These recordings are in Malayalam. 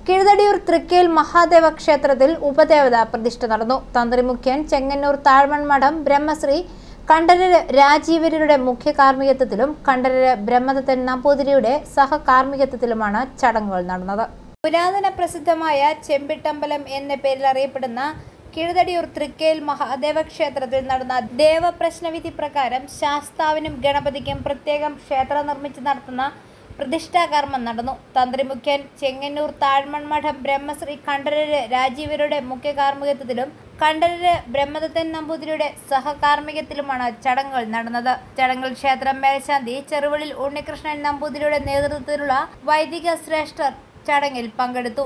കിഴുതടിയൂർ തൃക്കേൽ മഹാദേവ ക്ഷേത്രത്തിൽ ഉപദേവത പ്രതിഷ്ഠ നടന്നു തന്ത്രിമുഖ്യൻ ചെങ്ങന്നൂർ താഴ്മൺ മഠം ബ്രഹ്മശ്രീ കണ്ഠരര് രാജീവരുടെ മുഖ്യ കാർമ്മികത്വത്തിലും കണ്ഠരര് ബ്രഹ്മദത്തൻ നമ്പൂതിരിയുടെ സഹകാർമ്മികത്വത്തിലുമാണ് ചടങ്ങുകൾ നടന്നത് പുരാതന പ്രസിദ്ധമായ ചെമ്പിട്ടമ്പലം എന്ന പേരിൽ അറിയപ്പെടുന്ന കിഴുതടിയൂർ തൃക്കേൽ മഹാദേവ ക്ഷേത്രത്തിൽ നടന്ന ദേവപ്രശ്നവിധി പ്രകാരം ശാസ്താവിനും ഗണപതിക്കും പ്രത്യേകം ക്ഷേത്രം നിർമ്മിച്ച് നടത്തുന്ന പ്രതിഷ്ഠാകർമ്മം നടന്നു തന്ത്രിമുഖ്യൻ ചെങ്ങന്നൂർ താഴ്മൺമഠം ബ്രഹ്മശ്രീ കണ്ഠരര് രാജീവരുടെ മുഖ്യ കാർമ്മികത്വത്തിലും കണ്ഠരര് ബ്രഹ്മദത്തൻ നമ്പൂതിരിയുടെ സഹകാർമ്മികത്തിലുമാണ് ചടങ്ങുകൾ നടന്നത് ചടങ്ങിൽ ക്ഷേത്രം മേൽശാന്തി ചെറുവള്ളിൽ ഉണ്ണികൃഷ്ണൻ നമ്പൂതിരിയുടെ നേതൃത്വത്തിലുള്ള വൈദിക ശ്രേഷ്ഠർ ചടങ്ങിൽ പങ്കെടുത്തു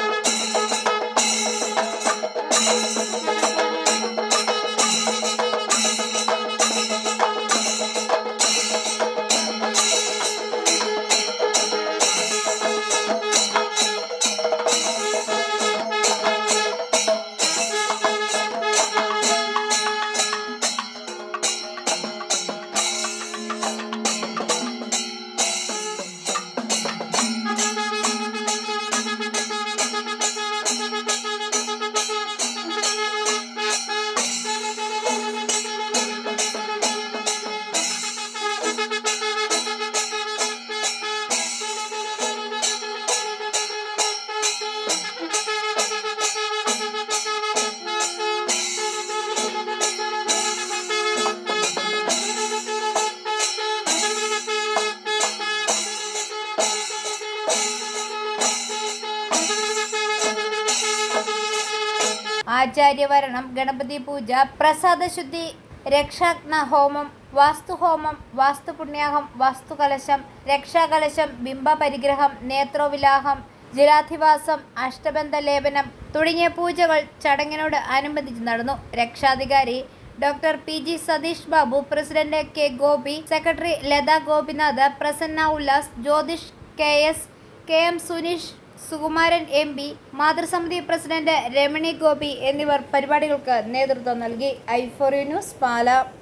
ആചാര്യവരണം ഗണപതി പൂജ പ്രസാദശുദ്ധി രക്ഷാഗ്ന ഹോമം വാസ്തുഹോമം വാസ്തുപുണ്യാഹം വാസ്തുകലശം രക്ഷാകലശം ബിംബപരിഗ്രഹം നേത്രോവിലാഹം ജലാധിവാസം അഷ്ടബന്ധ ലേപനം തുടങ്ങിയ പൂജകൾ ചടങ്ങിനോട് അനുബന്ധിച്ച് നടന്നു രക്ഷാധികാരി doctor P G Satheesh Babu president K Gopi secretary Latha Gopinath Prasanna Ullas Jyothish K S K M Suneesh Sukumaran M P മാതൃസമിതി പ്രസിഡന്റ് രമണി ഗോപി എന്നിവർ പരിപാടികൾക്ക് നേതൃത്വം നൽകി ഐഫോറി ന്യൂസ് പാല